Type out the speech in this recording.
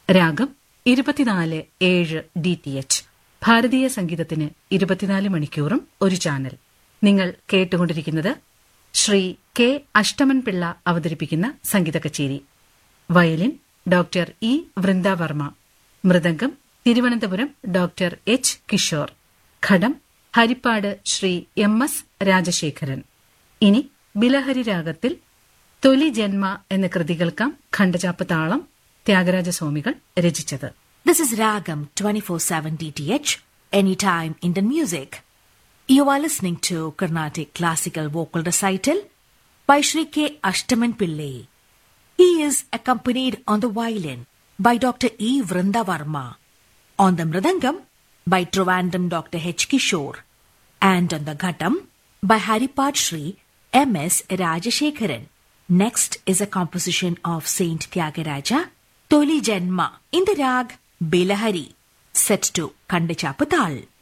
രാഗം ഇരുപത്തിനാല് ഏഴ് ഡി ടി എച്ച് ഭാരതീയ സംഗീതത്തിന് ഇരുപത്തിനാല് മണിക്കൂറും ഒരു ചാനൽ നിങ്ങൾ കേട്ടുകൊണ്ടിരിക്കുന്നത് ശ്രീ കെ അഷ്ടമൻ പിള്ള അവതരിപ്പിക്കുന്ന സംഗീത കച്ചേരി violin doctor E Vrindavarma mridangam Thiruvananthapuram doctor H Kishore ghatam Harippad Sree M S Rajasekharan ഇനി ബിലഹരി രാഗത്തിൽ തൊലി ജന്മ എന്ന കൃതി കേൾക്കാം ഖണ്ഡചാപ്പ് താളം ത്യാഗരാജസ്വാമികൾ രചിച്ചത് This is Ragam 24/7 DTH, anytime Indian music. You are listening to Carnatic classical vocal recital by Sri K. Ashtaman Pillai. He is accompanied on the violin by Dr. E. Vrindavarma, on the mridangam by Trivandrum Dr. H. Kishore, and on the ghatam by Haripad Sri M. S. Rajashekharan. Next is a composition of Saint Tyagaraja, Toli Janma, in the rag Belahari, set to Kandachapatal.